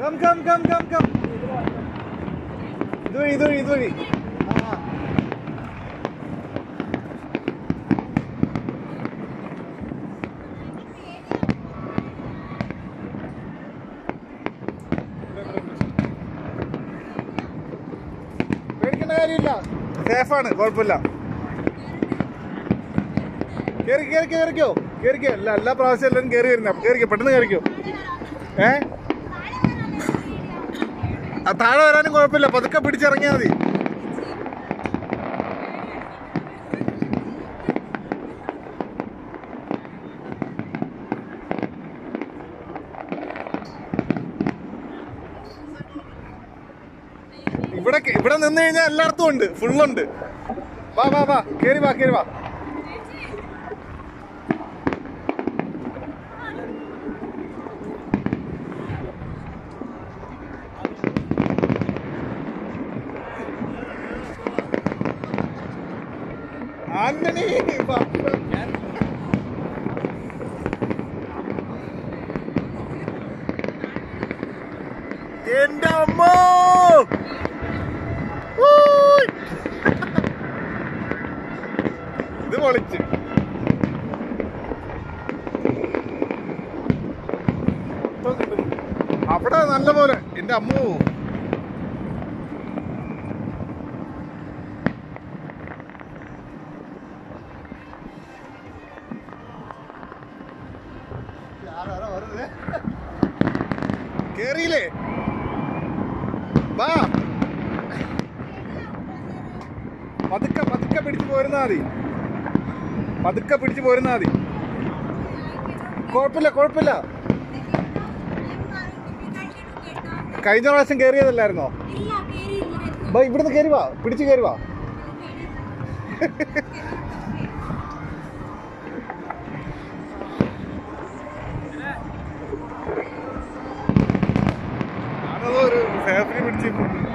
Come come come come come ഇതുവഴി ഇതുവഴി ഇതുവഴി ആ ആ. പേടിക്കേണ്ട കാര്യമില്ല സേഫാണ് കുഴപ്പമില്ല കേറി കേറി കേറിക്കോ കേറിക്കോ അല്ല എല്ലാ പ്രാവശ്യം എല്ലാവരും കേറി വരുന്ന കേറിക്കോ പെട്ടെന്ന് കേറിക്കോ ഏ ആ താഴെ വരാനും കുഴപ്പമില്ല പതുക്കെ പിടിച്ചിറങ്ങിയാൽ മതി ഇവിടെ ഇവിടെ നിന്ന് കഴിഞ്ഞാൽ എല്ലായിടത്തും ഉണ്ട് ഫുള്ളുണ്ട് വാ വാ വാ കേറി വാ കേറി വാ ആന്റണി വാ. എന്റെ അമ്മോ ഊയ്. ഇത് പൊളിച്ച് മൊത്തം കിട്ടും. അവിടെ നല്ല പോലെ എന്റെ അമ്മോ കേറിയില്ലേ വാ പതുക്കെ പതുക്കെ പിടിച്ചു പോരുന്നാ മതി പതുക്കെ പിടിച്ചു പോരുന്നാ മതി കുഴപ്പമില്ല കുഴപ്പമില്ല കഴിഞ്ഞ പ്രാവശ്യം കയറിയതല്ലായിരുന്നോ വാ ഇവിടുന്ന് കയറി വാ പിടിച്ചു കയറി വാ ഞാനതോ ഒരു സേഫിനെ പിടിച്ച്